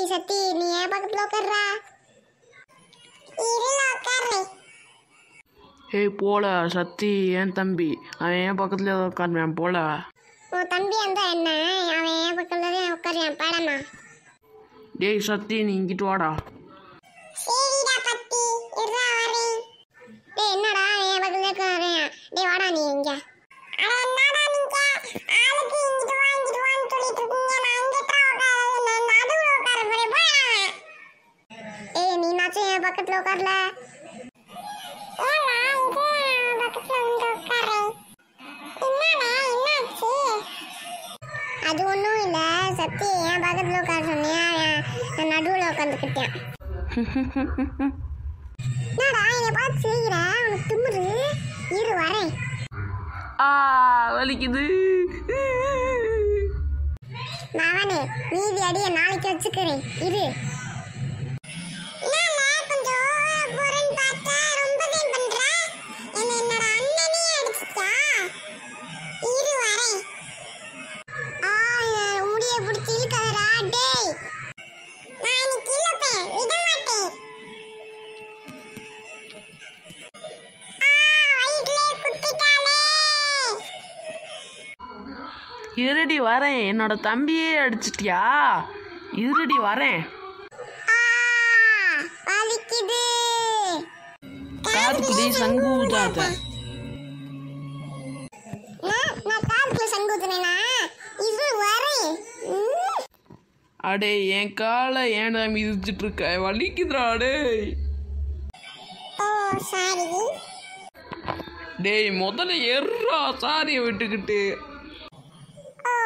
சத்தி நீ ஏன் பக்கத்துல உட்கார்றா இருல உட்கார்றேன் ஏய் போல சத்தி என் தம்பி அவன் என் பக்கத்துல உட்காருவேன் போல உன் தம்பி அந்த என்ன அவன் ஏன் பக்கத்துல தான் உட்காருவான் பாடமா டேய் சத்தி நீ இங்கிட்டு வாடா சரிடா பத்தி இருடா வரேன் டேய் என்னடா அவன் என் பக்கத்துல உட்காருவான் டேய் வாடா நீ இங்க அட என்னடா நீங்க ஆளுக்கு இங்கிட்டு வா இங்கிட்டு வான்னு சொல்லிட்டு இருக்கீங்க நான் இங்கிட்ட உட்கார நான் நடுவுல உட்கார போறேன் போடா ஏய் நீ நாச்சும் என் பக்கத்துல உட்காரல ஏமா இது பக்கத்துல வந்து உட்காரேன் என்னடா என்னாச்சு அது ஒன்றும் இல்லை சத்தி என் பக்கத்தில் உட்கார சொன்னியா நான் நடுவில் உட்காந்துக்கிட்டேன் என்னடா என்னை பார்த்து சிரிக்கிற உனக்கு திமுரு இரு வரேன் ஆ வலிக்குது மவனே மீதி அடியை நாளைக்கு வச்சுக்கிறேன் இரு முடிய பிடிச்சி இழுக்காதடா டேய் நான் இன்னைக்கு இழுப்பேன் விட மாட்டேன் ஆ வயிற்றுல குத்திட்டாளே இருடி வரேன் என்னோட தம்பியே அடிச்சிட்டியா இருடி வரேன் ஆ வலிக்குது காதுக்குடி சங்கு ஊதாத நான் நான் காதுக்குள்ள சங்குத்துனேனா இது வரேன் ம். அடே என் காலை ஏன்டா மிதிச்சிட்டு இருக்க வலிக்குதுடா டேய் ஓ சாரி டேய் முதல்ல எர்றா சாரியை விட்டுக்கிட்டு ஓ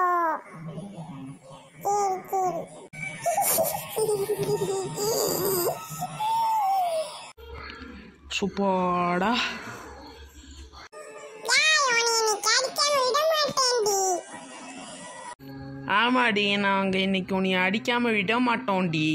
சரி சரி சுப்பாடா யாய் உன்னை இன்னைக்கு அடிக்காம விட மாட்டேன்டி ஆமாடி நாங்கள் இன்னைக்கு உன்னை அடிக்காம விட மாட்டோம்டி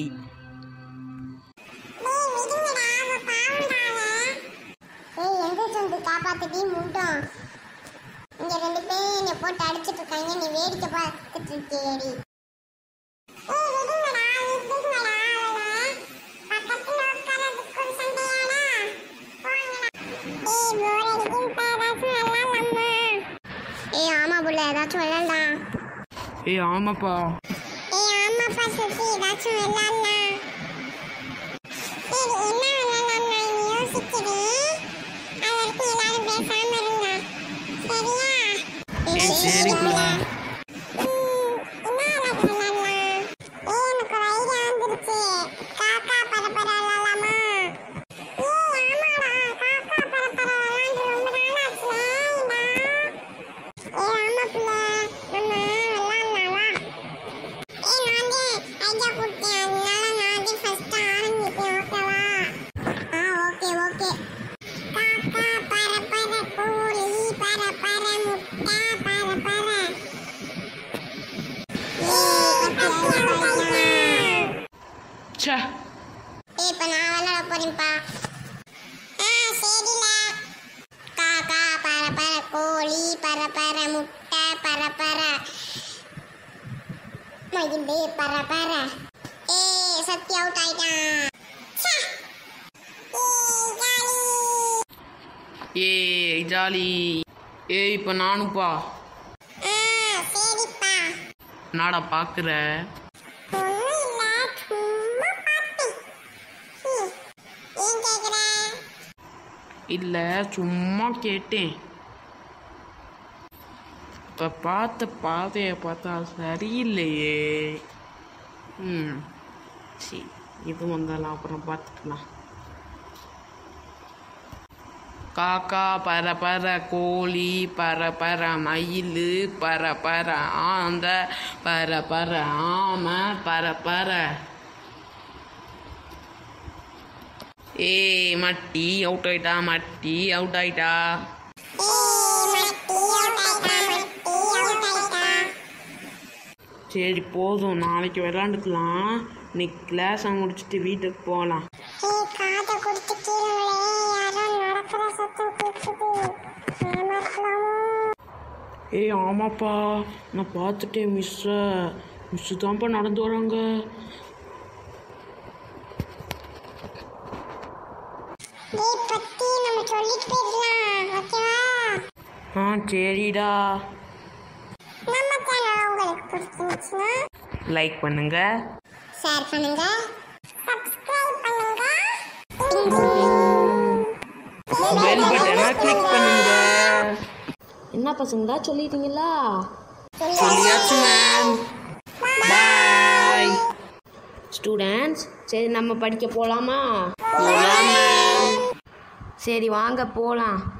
டேய் விடுங்கடா அவ பாவம்டாவ ஏய் எந்திரிச்சு வந்து காப்பாத்துடி முட்டம் இங்க ரெண்டு பேரும் என்னை போட்டு அடிச்சிட்டு இருக்காங்க நீ வேடிக்கை பார்த்துட்டு இருக்கியேடி ஏய் விடுங்கடா விடுங்கடா அவளை பக்கத்துல உட்கார்றதுக்கு ஒரு சண்டையாடா போங்கடா ஏய் போர் அடிக்கும் ஏதாச்சும் விளையாடலாமா ஏய் ஆமா புள்ள ஏதாச்சும் விளையாடலாம் ஏய் ஆமாப்பா ஏய் ஆமாப்பா சுத்தி ஏதாச்சும் விளையாடலாம் சரி என்ன விளையாடலாம் நான் இனி யோசிக்கிறேன் அது வரைக்கும் எல்லாரும் பேசாம இருங்க சரியா ஏய் சரிப்பா ம், என்ன விளையாட்டு விளையாடலாம் ஏய் எனக்கு ஒரு ஐடியா வந்துருச்சு காக்கா பரப்பர விளையாடலாமா ஏய் ஆமாடா காக்கா பரப்பர விளையாண்டு ரொம்ப நாள் ஆச்சுடா ஏய் ஆமா புள்ள நம்ம விளையாடலாம் வா ஏய் நான் தான் ஐடியா கொடுத்தேன் அதனால நான் தான் ஃபர்ஸ்ட் ஆரம்பிப்பேன் ஓகேவா ஆ ஓகே ஓகே காக்கா பர பர கோழி பர பர முட்டை பர பர ஏய் பத்தியா பையன் ச்சே ஏய் இப்ப நான் விளையாட போறேன்ப்பா ஆ சரில காக்கா பர பர கோழி பர பர முட்டை பர பர மகிழ்ந்து பர பர ஏய் சத்தி அவுட் ஆயிட்டான் ச்சே. ஏய், ஜாலி. ஏய் ஜாலி ஏய் இப்போ நானும்ப்பா ஆ, சரிப்பா நாடா பார்க்குற ஒண்ணும் இல்ல, சும்மா பார்த்தேன். ம், ஏன் கேக்குற இல்லை சும்மா கேட்டேன் இப்போ பார்த்த பாதையை பார்த்தா சரியில்லையே ம் சரி இது வந்தாலும் அப்புறம் பார்த்துக்கலாம் காக்கா பர பர கோழி பர பர மயில் பர பர ஆந்த பர பர ஆமை பர பர ஏய் மட்டி அவுட் ஆயிட்டா மட்டி அவுட் ஆயிட்டா ஏய், மட்டி, out ஆயிட்டா, மட்டி, out ஆயிட்டா. சரி போதும் நாளைக்கு விளாண்டுக்கலாம் இன்னைக்கு கிளாஸை முடிச்சுட்டு வீட்டுக்கு போகலாம் ஏய், காதை கொடுத்து கீழே விழு. யாரோ நடக்கிற சத்தம் கேக்குது. ஏமாத்தலாமோ? ஏய் ஆமாப்பா நான் பார்த்துட்டேன் மிஸ்ஸை மிஸ்ஸு தான்ப்பா நடந்து வராங்க டேய் பத்தி நம்ம சொல்லிட்டு போயிடலாம் ஓகேவா ஆ சரிடா நம்ம சேனல் உங்களுக்கு பிடிச்சிருந்துச்சுன்னா லைக் பண்ணுங்க ஷேர் பண்ணுங்க சப்ஸ்கிரைப் பண்ணுங்க பெல் பட்டனை கிளிக் பண்ணுங்க என்ன பசங்களா சொல்லிட்டீங்களா சொல்லியாச்சு மேம் பாய் ஸ்டூடெண்ட்ஸ் சரி நம்ம படிக்க போகலாமா போலாம் மேம் சரி வாங்க போகலாம்